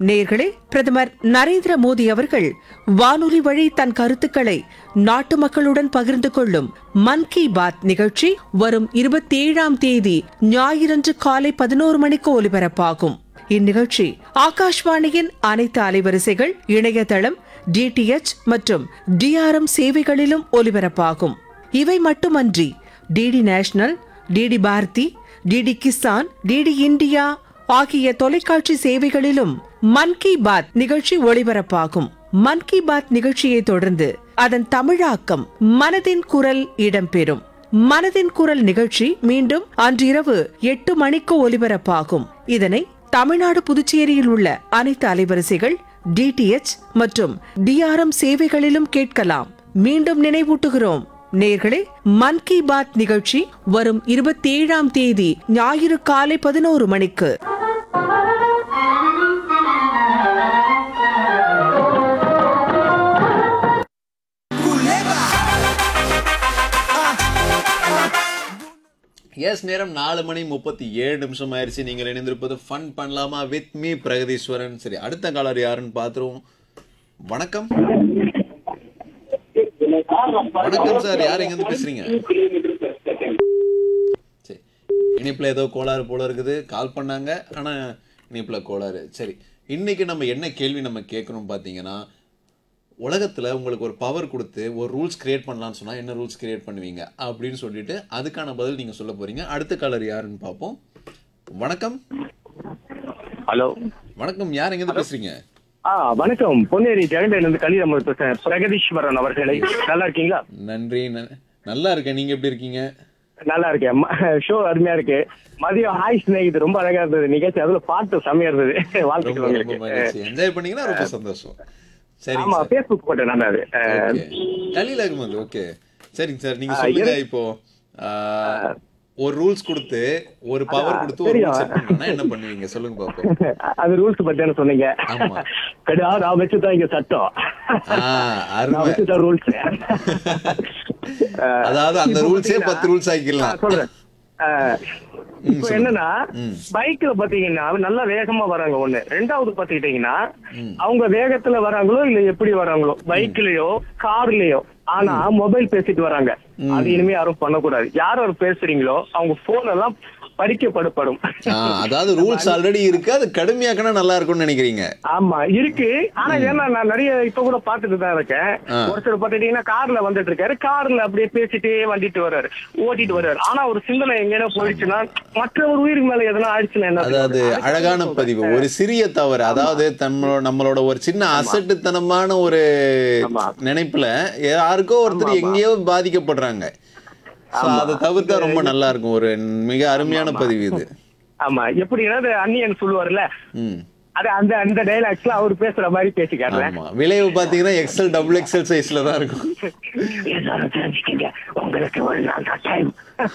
நேர்களே பிரதமர் நரேந்திர மோடி அவர்கள் வானொலி வழி தன் கருத்துக்களை நாட்டு மக்களுடன் பகிர்ந்து கொள்ளும் மன் கி பாத் நிகழ்ச்சி வரும் இருபத்தி ஏழாம் தேதி ஞாயிறன்று காலை பதினோரு மணிக்கு ஒலிபரப்பாகும் இந்நிகழ்ச்சி ஆகாஷ்வாணியின் அனைத்து அலைவரிசைகள் இணையதளம் டிடிஎச் மற்றும் டிஆர்எம் சேவைகளிலும் ஒலிபரப்பாகும் இவை மட்டுமன்றி DD national DD Bharati DD Kisan DD India ஆகிய தொலைக்காட்சி சேவைகளிலும் மன் கி பாத் நிகழ்ச்சி ஒளிபரப்பாகும் மன் கி பாத் நிகழ்ச்சியை தொடர்ந்து அதன் தமிழாக்கம் மனதின் குரல் இடம்பெறும் மனதின் குரல் நிகழ்ச்சி மீண்டும் அன்றிரவு எட்டு மணிக்கு ஒலிபரப்பாகும் இதனை தமிழ்நாடு புதுச்சேரியில் உள்ள அனைத்து அலைவரிசைகள் டிடிஎச் மற்றும் டிஆர்எம் சேவைகளிலும் கேட்கலாம் மீண்டும் நினைவூட்டுகிறோம் நேர்களே மன் கி பாத் நிகழ்ச்சி வரும் இருபத்தி ஏழாம் தேதி ஞாயிறு காலை பதினோரு மணிக்கு எஸ் நேரம் நாலு மணி முப்பத்தி ஏழு நிமிஷம் ஆயிடுச்சு நீங்கள் இணைந்திருப்பது ஃபன் பண்ணலாமா வித் மீ பிரகதீஸ்வரன் சரி அடுத்த காலர் யாருன்னு பார்த்துருவோம் வணக்கம் வணக்கம் சார் யார் எங்கேருந்து பேசுறீங்க சரி இணைப்பில் ஏதோ கோளாறு போல இருக்குது கால் பண்ணாங்க ஆனால் இணைப்பில் கோளாறு சரி இன்னைக்கு நம்ம என்ன கேள்வி நம்ம கேட்கணும் பார்த்தீங்கன்னா உலகத்தில் உங்களுக்கு ஒரு பவர் கொடுத்து ஒரு ரூல்ஸ் கிரியேட் பண்ணலாம்னு சொன்னால் என்ன ரூல்ஸ் கிரியேட் பண்ணுவீங்க அப்படின்னு சொல்லிட்டு அதுக்கான பதில் நீங்கள் சொல்ல போறீங்க அடுத்த காலர் யாருன்னு பார்ப்போம் வணக்கம் ஹலோ வணக்கம் யார் எங்கேருந்து பேசுறீங்க ஆ வணக்கம் பொன்னேரி ஜெகண்டையில இருந்து கலிதம் பேசுறேன் பிரகதீஸ்வரன் அவர்களை நல்லா இருக்கீங்களா நன்றி ந- நல்லா இருக்கேன் நீங்கள் எப்படி இருக்கீங்க நல்லா இருக்கேன் ஷோ அருமையா இருக்கு மதியம் ஹாய் ஸ்நேகிது ரொம்ப அழகா இருந்தது நிகழ்ச்சி அதுல பாட்டு செமையா இருந்தது ரொம்ப வாழ்த்துக்கள் ரொம்ப உங்களுக்கு மகிழ்ச்சி என்ஜாய் பண்ணீங்கன்னா ரொம்ப சந்தோஷம் சரிங்க ஆமா சார் பேஸ்புக் போட்டேன் நல்லா அது ஓகே கலீல் அகமது ஓகே சரிங்க சார் நீங்க ஆ, சொல்லுங்க இரு- இப்போ ஆ, ஒரு ரூல்ஸ் கொடுத்து ஒரு பவர் கொடுத்து ஒரு தெரியும். ரூல்ஸ் செட் பண்ணா என்ன பண்ணுவீங்க சொல்லுங்க பாப்போம் அது ரூல்ஸ் பத்தி சொன்னீங்க ஆமா. கடா நான் வச்சுதான் இங்க சட்டம் ஆ, நான் அருமை வச்சுதான் ரூல்ஸ் அதாவது அந்த ரூல்ஸே பத்து ரூல்ஸ் ஆக்கிடலாம் சொல்றேன் அஹ், இப்போ சொல்லுங்க. என்னன்னா ம். பைக்ல பாத்தீங்கன்னா நல்லா வேகமா வராங்க ஒண்ணு ரெண்டாவது பாத்துக்கிட்டீங்கன்னா அவங்க வேகத்துல வராங்களோ இல்ல எப்படி வராங்களோ பைக்லயோ கார்லயோ ஆனா மொபைல் பேசிட்டு வராங்க அது இனிமே யாரும் பண்ணக்கூடாது யார் யார் பேசுறீங்களோ அவங்க போன் எல்லாம் பறிக்கப்படப்படும் ஆ, அதாவது ரூல்ஸ் ஆல்ரெடி இருக்கு அது கடுமையாக்கினா நல்லா இருக்கும்னு நினைக்கிறீங்க ஆமா இருக்கு ஆனா ஏன்னா நான் நிறைய இப்ப கூட பாத்துட்டு தான் இருக்கேன் ஆ. ஒருத்தர் பாத்துட்டீங்கன்னா கார்ல வந்துட்டு இருக்காரு கார்ல அப்படியே பேசிட்டே வந்துட்டு வர்றாரு ஓட்டிட்டு வர்றாரு ஆனா ஒரு சிந்தனை எங்கேயோ போயிடுச்சுன்னா மற்ற ஒரு உயிருக்கு மேல எதனா ஆயிடுச்சுன்னா என்ன அதாவது செய்வது? அழகான பதிவு ஒரு சிறிய தவறு அதாவது நம்மளோட நம்மளோட ஒரு சின்ன அசட்டுத்தனமான ஒரு ஆமா. நினைப்புல யாருக்கோ ஒருத்தர் எங்கேயோ பாதிக்கப்படுறாங்க So, அதை தவிர்த்தா ரொம்ப நல்லா இருக்கும் ஒரு மிக அருமையான பதிவு இது ஆமா எப்படி ஏதாவது அன்னியன் சொல்லுவார்ல ம் அது அந்த அந்த டைலாக்ஸ்ல அவர் பேசுற மாதிரி பேசிக்காருல ஆமா விளைவு பாத்தீங்கன்னா எக்ஸல் டபுள் எக்ஸல் சைஸ்ல தான் இருக்கும் எல்லாரும் தெரிஞ்சுக்கங்க உங்களுக்கு ஒரு நாள் தான் டைம்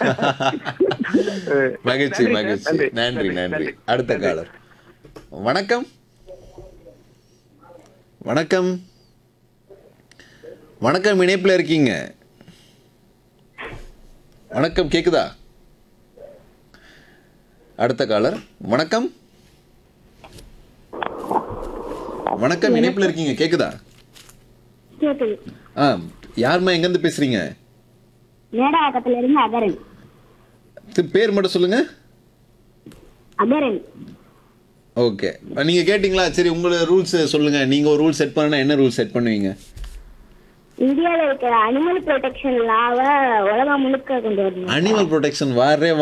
மகிழ்ச்சி மகிழ்ச்சி நன்றி நன்றி அடுத்த காலர் வணக்கம் வணக்கம் வணக்கம் இணைப்புல இருக்கீங்க வணக்கம் கேக்குதா அடுத்த காலர் வணக்கம் வணக்கம் இணைப்புல இருக்கீங்க கேக்குதா கேக்குது ஆ யாரும்மா எங்க இருந்து பேசுறீங்க மேடாக்கத்துல இருந்து அகரன் தி- பேர் மட்டும் சொல்லுங்க அகரன் ஓகே நீங்க கேட்டிங்களா சரி உங்களோட ரூல்ஸ் சொல்லுங்க நீங்க ஒரு ரூல் செட் பண்ணா என்ன ரூல் செட் பண்ணுவீங்க இந்தியாவில் இருக்கிற அனிமல் ப்ரொடெக்ஷன் லாவை உலகம் முழுக்க கொண்டு வரணும் அனிமல் ப்ரொடெக்ஷன் வாரே